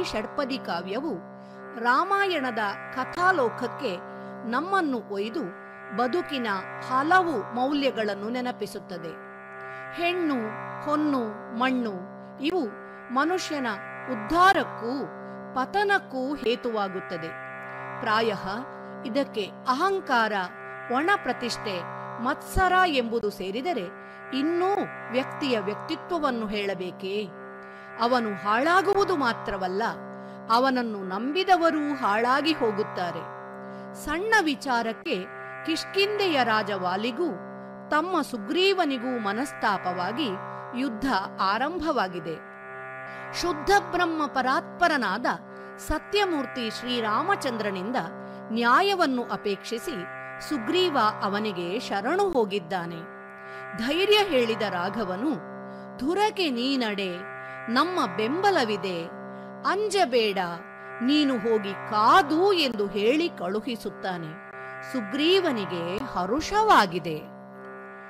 ಷಡ್ಪದಿ ಕಾವ್ಯವು ರಾಮಾಯಣದ ಕಥಾಲೋಕಕ್ಕೆ ನಮ್ಮನ್ನು ಒಯ್ದು ಬದುಕಿನ ಹಲವು ಮೌಲ್ಯಗಳನ್ನು ನೆನಪಿಸುತ್ತದೆ ಹೆಣ್ಣು ಹೊನ್ನು ಮಣ್ಣು ಇವು ಮನುಷ್ಯನ ಉದ್ಧಾರಕ್ಕೂ ಪತನಕ್ಕೂ ಹೇತುವಾಗುತ್ತದೆ ಪ್ರಾಯ ಇದಕ್ಕೆ ಅಹಂಕಾರ ಒಣ ಪ್ರತಿಷ್ಠೆ ಮತ್ಸರ ಎಂಬುದು ಸೇರಿದರೆ ಇನ್ನೂ ವ್ಯಕ್ತಿಯ ವ್ಯಕ್ತಿತ್ವವನ್ನು ಹೇಳಬೇಕೇ ಅವನು ಹಾಳಾಗುವುದು ಮಾತ್ರವಲ್ಲ ಅವನನ್ನು ನಂಬಿದವರೂ ಹಾಳಾಗಿ ಹೋಗುತ್ತಾರೆ ಸಣ್ಣ ವಿಚಾರಕ್ಕೆ ಕಿಷ್ಕಿಂದೆಯ ರಾಜ ವಾಲಿಗೂ ತಮ್ಮ ಸುಗ್ರೀವನಿಗೂ ಮನಸ್ತಾಪವಾಗಿ ಯುದ್ಧ ಆರಂಭವಾಗಿದೆ ಶುದ್ಧ ಬ್ರಹ್ಮ ಪರಾತ್ಪರನಾದ ಸತ್ಯಮೂರ್ತಿ ಶ್ರೀರಾಮಚಂದ್ರನಿಂದ ನ್ಯಾಯವನ್ನು ಅಪೇಕ್ಷಿಸಿ ಸುಗ್ರೀವ ಅವನಿಗೆ ಶರಣು ಹೋಗಿದ್ದಾನೆ ಧೈರ್ಯ ಹೇಳಿದ ರಾಘವನು ಧುರಕೆ ನೀನಡೆ ನಮ್ಮ ಬೆಂಬಲವಿದೆ ಅಂಜಬೇಡ ನೀನು ಹೋಗಿ ಕಾದು ಎಂದು ಹೇಳಿ ಕಳುಹಿಸುತ್ತಾನೆ ಸುಗ್ರೀವನಿಗೆ ಹರುಷವಾಗಿದೆ